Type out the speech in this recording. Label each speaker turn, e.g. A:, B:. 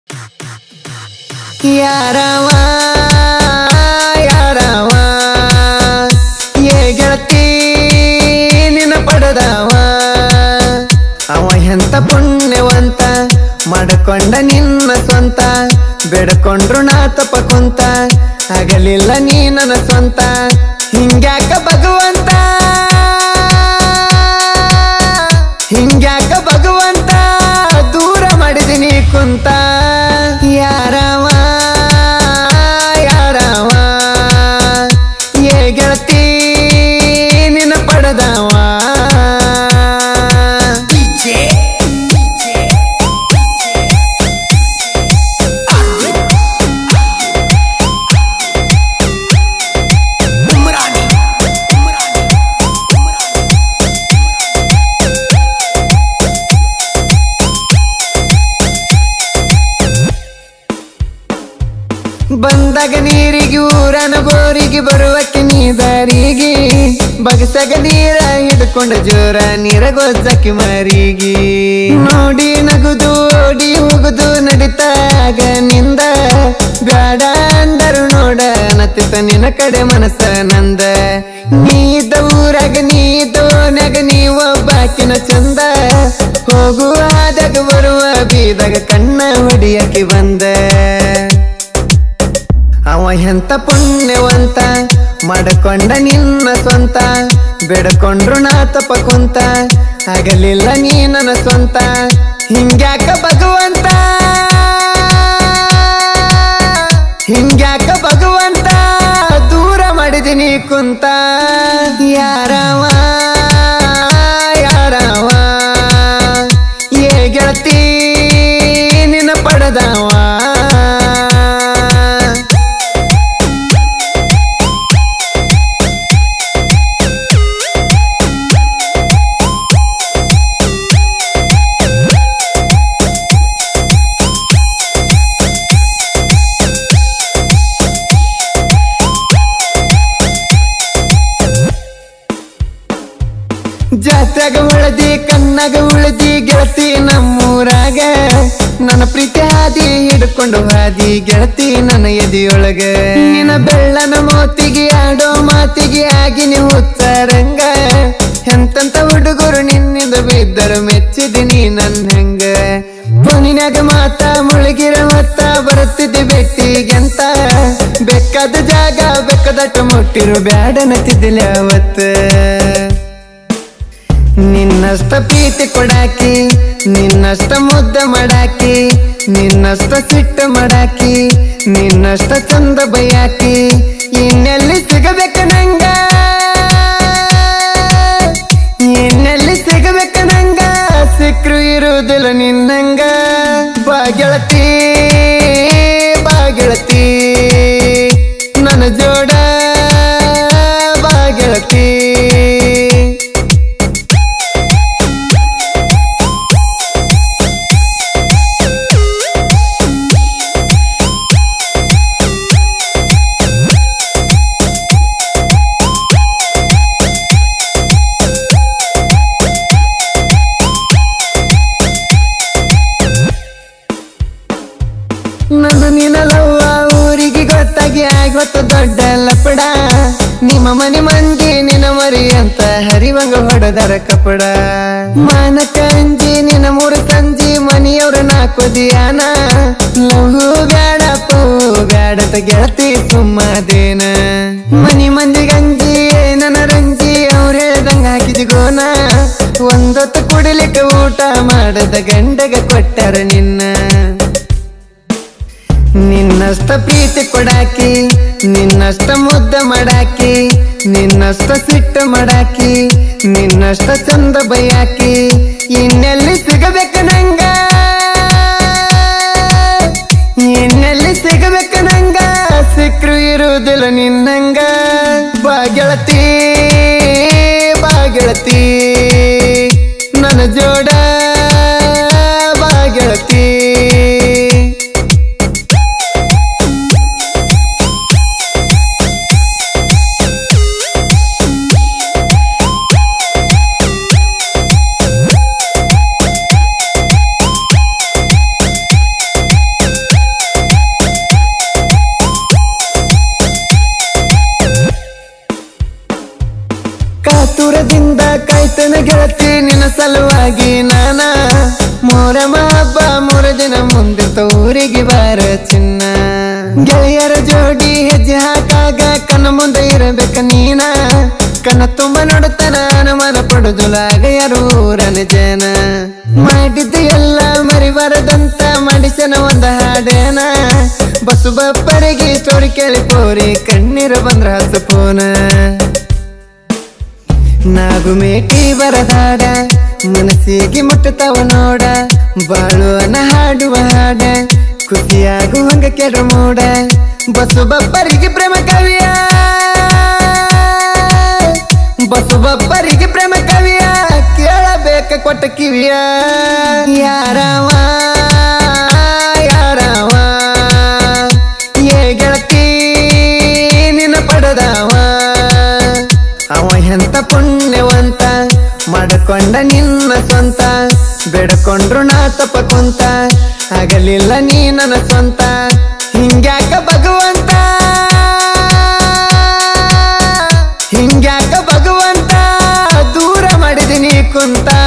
A: ಯಾರವ ಯಾರವ ಏ ಗೆಳತಿ ನಿನ್ನ ಪಡೆದವ ಅವ ಎಂತ ಪುಣ್ಯವಂತ ಮಾಡಿಕೊಂಡ ನಿನ್ನ ಸ್ವಂತ ಬೇಡ್ಕೊಂಡ್ರು ನಾ ತಪ್ಪ ಕುಂತ ಆಗಲಿಲ್ಲ ನೀ ನನ್ನ ಸ್ವಂತ ಹಿಂಗ್ಯಾಕ ಭಗವಂತ ಹಿಂಗ್ಯಾಕ ಭಗವಂತ ದೂರ ಮಾಡಿದಿನಿ ಕುಂತ ಯಾರವ ಯಾರವ ಏ ಗೆಳತಿ ನಿನ್ನ ಪಡೆದವ ಬಂದಾಗ ನೀರಿಗೆ ಊರನ ಬೋರಿಗೆ ಬರುವಕ್ಕೆ ನೀ ದಾರಿಗೆ ಬಗಸಗ ನೀರ ಹಿಡ್ಕೊಂಡ ಜೋರ ನೀರ ಗೊಜ್ಜಕ್ಕೆ ಮರಿಗೆ ನೋಡಿ ನಗುದು ಓಡಿ ಹೋಗುದು ನಡಿತಾಗ ನಿಂದ ಬ್ಯಾಡ ಅಂದರು ನೋಡ ನತ್ತಿತ ನಿನ್ನ ಕಡೆ ಮನಸ್ಸ ನಂದ ನೀ ಇದ್ದ ಊರಾಗ ನೀ ಇದ್ದ ಓನ್ಯಾಗ ನೀ ಒಬ್ಬಾಕಿನ ಚಂದ ಹೋಗುವಾದಾಗ ಬರುವ ಬೀದಾಗ ಕಣ್ಣ ಹೊಡಿಯಕ್ಕೆ ಬಂದ ಅವ ಎಂತ ಪುಣ್ಯವಂತ ಮಾಡಕೊಂಡ ನಿನ್ನ ಸ್ವಂತ ಬೇಡ್ಕೊಂಡ್ರು ನಾ ತಪ್ಪ ಕುಂತ ಆಗಲಿಲ್ಲ ನೀ ನನ್ನ ಸ್ವಂತ ಹಿಂಗ್ಯಾಕ ಭಗವಂತ ಹಿಂಗ್ಯಾಕ ಭಗವಂತ ದೂರ ಮಾಡಿದಿನಿ ಕುಂತ ಯಾರವ ಯಾರವ ಏ ಗೆಳತಿ ನಿನ್ನ ಪಡೆದವ ಜಾತ್ರೆಗ ಉಳದಿ ಕಣ್ಣಗ ಉಳದಿ ಗೆಳತಿ ನಮ್ಮೂರಾಗ ನನ್ನ ಪ್ರೀತಿ ಹಾದಿ ಹಿಡ್ಕೊಂಡು ಹಾದಿ ಗೆಳತಿ ನನ್ನ ಎದಿಯೊಳಗ ನಿನ್ನ ಬೆಳ್ಳನ ಮೋತಿಗೆ ಆಡೋ ಮಾತಿಗೆ ಆಗಿನಿ ಹುಚ್ಚಾರಂಗ ಎಂತಂತ ಹುಡುಗರು ನಿನ್ನಿಂದ ಬಿದ್ದರು ಮೆಚ್ಚಿದಿನಿ ನನ್ನ ಹಂಗ ಫೋನಿನಾಗ ಮಾತ ಮುಳುಗಿರ ಮತ್ತ ಬರುತ್ತಿದ್ದೆ ಬೆಟ್ಟಿಗೆಂತ ಬೆಕ್ಕದ ಜಾಗ ಬೆಕ್ಕದಟ್ಟ ಮುಟ್ಟಿರು ಬ್ಯಾಡನತಿದ್ದಿಲ್ಲ ಅವತ್ತ ನಿನ್ನಷ್ಟ ಪ್ರೀತಿ ಕೊಡಾಕಿ ನಿನ್ನಷ್ಟ ಮುದ್ದೆ ಮಾಡಾಕಿ ನಿನ್ನಷ್ಟ ಸಿಟ್ಟು ಮಾಡಾಕಿ ನಿನ್ನಷ್ಟ ಚಂದ ಬೈಯಾಕಿ ಇನ್ನೆಲ್ಲಿ ಸಿಗಬೇಕ ನಂಗ ಇನ್ನೆಲ್ಲಿ ಸಿಗಬೇಕ ನಂಗ ಸಿಕ್ರು ಇರುವುದಿಲ್ಲ ನಿನ್ನಂಗ ಬಾಗೆಳತಿ ಬಾಗೆಳತಿ ನನ್ನ ಜೋಡ ಬಾಗೆಳತಿ ನಂದು ನಿನಲವ್ವ ಊರಿಗೆ ಗೊತ್ತಾಗಿ ಆಗೊತ್ತ ದೊಡ್ಡ ಲಪಡ ನಿಮ್ಮ ಮನೆ ಮಂದಿ ನಿನ್ನ ಮರಿ ಅಂತ ಹರಿವಂಗ ಹೊಡೆದರ ಕಪಡ ಮಾನಕ ಅಂಜಿ ನಿನ್ನ ಮೂರು ಸಂಜಿ ಮನಿಯವ್ರ ನಾಲ್ಕು ದಿಯಾನ ಲಹು ಬ್ಯಾಡ ಪೂ ಬ್ಯಾಡತ ಗೆಳತಿ ಸುಮ್ಮದೇನ ಮನಿ ಮಂದಿ ಗಂಜಿ ನನ್ನ ರಂಜಿ ಅವ್ರ ಹೇಳ್ದಂಗ ಹಾಕಿದ ಗೋನ ಒಂದೊತ್ತು ಕುಡಿಲಿಕ್ಕೆ ಊಟ ಮಾಡದ ಗಂಡಗ ಕೊಟ್ಟರ ನಿನ್ನ ನಿನ್ನಷ್ಟ ಪ್ರೀತಿ ಕೊಡಾಕಿ ನಿನ್ನಷ್ಟ ಮುದ್ದೆ ಮಾಡಾಕಿ ನಿನ್ನಷ್ಟ ಸಿಟ್ಟು ಮಾಡಾಕಿ ನಿನ್ನಷ್ಟ ಚಂದ ಬೈಯಾಕಿ ಇನ್ನೆಲ್ಲಿ ಸಿಗಬೇಕ ನಂಗ ಇನ್ನೆಲ್ಲಿ ಸಿಗಬೇಕ ನಂಗ ಸಿಕ್ರು ಇರುವುದಿಲ್ಲ ನಿನ್ನಂಗ ಬಾಗೆಳತಿ ಬಾಗೆಳತಿ ನನ್ನ ಜೋಡ ಬಾಗೆಳತಿ ಬಂದಿರ್ತ ಊರಿಗೆ ಬಾರ ಚಿನ್ನ ಗೆಳೆಯರ ಜೋಡಿ ಹೆಜ್ಜೆ ಹಾಕಾಗ ಕಣ್ಣ ಮುಂದೆ ಇರಬೇಕ ನೀನ ಕಣ್ಣ ತುಂಬ ನೋಡುತ್ತಾನ ಅನುಮಾನ ಪಡುದುಲಾಗ ಯಾರು ಊರನ ಜನ ಮಾಡಿದ್ದು ಎಲ್ಲ ಮರಿಬಾರದಂತ ಮಾಡಿಸನ ಒಂದ ಹಾಡೇನ ಬಸ್ಸು ಬಪ್ಪರಿಗೆ ಸ್ಟೋರಿ ಕೇಳಿ ಪೋರಿ ಕಣ್ಣೀರು ಬಂದ್ರ ಹತ್ತು ಫೋನ ನಾಗು ಮೇಟಿ ಬರದಾಡ ಮನಸ್ಸಿಗೆ ಮುಟ್ಟುತ್ತವ ನೋಡ ಬಾಳುವನ ಹಾಡುವ ಹಾಡ ಖುಷಿಯಾಗುವಂಗ ಕೆಡ ಮೂಡ ಬಸು ಬಪ್ಪರಿಗೆ ಪ್ರೇಮ ಕವಿಯ ಬಸು ಬಪ್ಪರಿಗೆ ಪ್ರೇಮ ಕವಿಯ ಕೇಳಬೇಕ ಕೊಟ್ಟ ಕಿವಿಯ ಯಾರವ ಯಾರವ ಏ ಗೆಳತಿ ನಿನ್ನ ಪಡೆದವ ಅವ ಎಂತ ಪುಣ್ಯವಂತ ಮಾಡಕೊಂಡ ನಿನ್ನ ಸ್ವಂತ ಬೇಡಕೊಂಡ್ರು ನಾ ತಪ್ಪ ಕುಂತ ಆಗಲಿಲ್ಲ ನೀ ನನ್ನ ಸ್ವಂತ ಹಿಂಗ್ಯಾಕ ಭಗವಂತ ಹಿಂಗ್ಯಾಕ ಭಗವಂತ ದೂರ ಮಾಡಿದಿನಿ ಕುಂತ